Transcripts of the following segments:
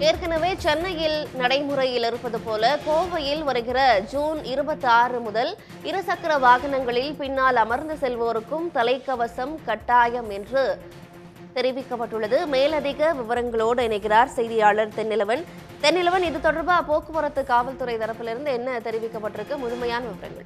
ஏற்கனவே சென்னையில் நடைமுறையில் இருப்பது போல கோவையில் வருகிற ஜூன் இருபத்தி ஆறு முதல் இருசக்கர வாகனங்களில் பின்னால் அமர்ந்து செல்வோருக்கும் தலைக்கவசம் கட்டாயம் என்று தெரிவிக்கப்பட்டுள்ளது மேலதிக விவரங்களோடு இணைகிறார் செய்தியாளர் தென்னிலவன் தென்னிலவன் இது தொடர்பாக போக்குவரத்து காவல்துறை தரப்பிலிருந்து என்ன தெரிவிக்கப்பட்டிருக்கு முழுமையான விவரங்கள்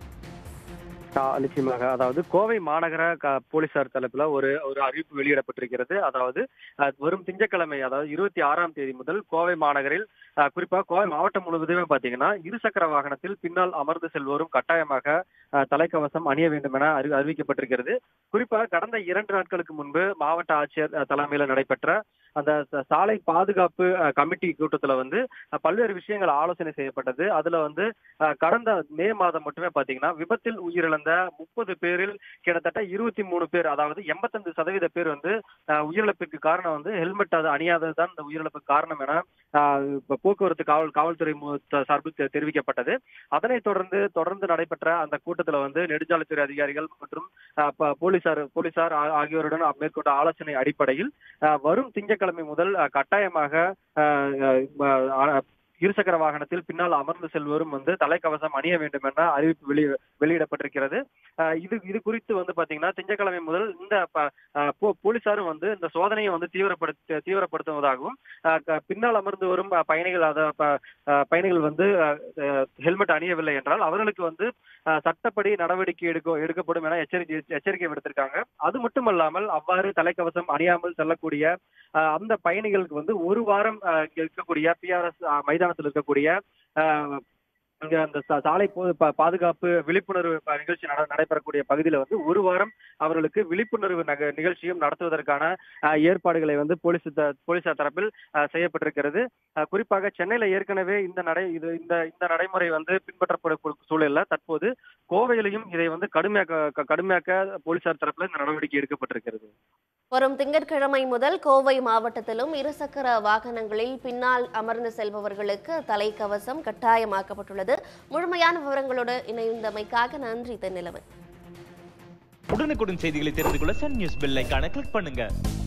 ஆ, நிச்சயமாக அதாவது கோவை மாநகர க- போலீசார் தரப்புல ஒரு ஒரு அறிவிப்பு வெளியிடப்பட்டிருக்கிறது அதாவது அஹ், வரும் திங்கட்கிழமை அதாவது இருபத்தி ஆறாம் தேதி முதல் கோவை மாநகரில் அஹ், குறிப்பா கோவை மாவட்டம் முழுவதுமே பாத்தீங்கன்னா இருசக்கர வாகனத்தில் பின்னால் அமர்ந்து செல்வோரும் கட்டாயமாக அஹ், தலைக்கவசம் அணிய வேண்டும் என அறி அறிவிக்கப்பட்டிருக்கிறது குறிப்பா கடந்த இரண்டு நாட்களுக்கு முன்பு மாவட்ட ஆட்சியர் அஹ், தலைமையில நடைபெற்ற அந்த ச- சாலை பாதுகாப்பு அஹ், கமிட்டி கூட்டத்துல வந்து அஹ், பல்வேறு விஷயங்கள் ஆலோசனை செய்யப்பட்டது அதுல வந்து அஹ், கடந்த மே மாதம் மட்டுமே பாத்தீங்கன்னா விபத்தில் உயிரிழந்த முப்பது பேரில் கிட்டத்தட்ட இருபத்தி மூணு பேர் அதாவது எண்பத்தஞ்சு சதவீத பேர் வந்து அஹ், உயிரிழப்பிற்கு காரணம் வந்து ஹெல்மெட் அது அணியாததுதான் இந்த உயிரிழப்புக்கு காரணம் என அஹ், இப்ப போக்குவரத்து காவல் காவல்துறை மு- த- சார்பில் தெ- தெரிவிக்கப்பட்டது அதனைத் தொடர்ந்து தொடர்ந்து நடைபெற்ற அந்த கூட்டத்துல வந்து நெடுஞ்சாலைத்துறை அதிகாரிகள் மற்றும் அஹ், ப- போலீசார் போலீசார் ஆ- ஆகியோருடன் மேற்கொண்ட ஆலோசனை அடிப்படையில் அஹ், வரும் திங்கட்கிழமை முதல் அஹ், கட்டாயமாக அஹ், அஹ், அஹ், இருசக்கர வாகனத்தில் பின்னால் அமர்ந்து செல்வோரும் வந்து தலைக்கவசம் அணிய வேண்டும் என அறிவிப்பு வெளி வெளியிடப்பட்டிருக்கிறது அஹ் இது இது குறித்து வந்து பாத்தீங்கன்னா திங்கட்கிழமை முதல் இந்த ப- அஹ் போ- போலீசாரும் வந்து இந்த சோதனையை வந்து தீவிரப்படுத்த தீவிரப்படுத்துவதாகவும் அஹ் க- பின்னால் அமர்ந்து வரும் அஹ், பயணிகள் அத ப- அஹ், பயணிகள் வந்து ஹெல்மெட் அணியவில்லை என்றால் அவர்களுக்கு வந்து அஹ், சட்டப்படி நடவடிக்கை எடுக்க எடுக்கப்படும் என எச்சரிக்கை எச்சரிக்கை விடுத்திருக்காங்க அது மட்டுமல்லாமல் அவ்வாறு தலைக்கவசம் அணியாமல் செல்லக்கூடிய அஹ், அந்த பயணிகளுக்கு வந்து ஒரு வாரம் அஹ், இங்க இருக்கக்கூடிய பிஆர்எஸ் மைதானத்தில் இருக்கக்கூடிய அஹ், அங்க அந்த சா- சாலை போ- பா- பாதுகாப்பு விழிப்புணர்வு ப- நிகழ்ச்சி நட- நடைபெறக்கூடிய பகுதியில வந்து ஒரு வாரம் அவர்களுக்கு விழிப்புணர்வு நக- நிகழ்ச்சியும் நடத்துவதற்கான அஹ், ஏற்பாடுகளை வந்து போலீஸ் த- போலீசார் தரப்பில் அஹ், செய்யப்பட்டிருக்கிறது அஹ், குறிப்பாக சென்னையில ஏற்கனவே இந்த நடை இது இந்த இந்த நடைமுறை வந்து பின்பற்றப்படும் சூழல்ல தற்போது கோவையிலையும் இதை வந்து கடுமையாக்க க- கடுமையாக்க போலீசார் தரப்புல இந்த நடவடிக்கை எடுக்கப்பட்டிருக்கிறது வரும் திங்கட்கிழமை முதல் கோவை மாவட்டத்திலும் இருசக்கர வாகனங்களில் பின்னால் அமர்ந்து செல்பவர்களுக்கு தலைக்கவசம் கட்டாயமாக்கப்பட்டுள்ளது முழுமையான விவரங்களோடு இணைந்தமைக்காக நன்றி தென்னிலவன் உடனுக்குடன் செய்திகளை தெரிந்து கொள்ள சன் நியூஸ் பெல் ஐகானை கிளிக் பண்ணுங்க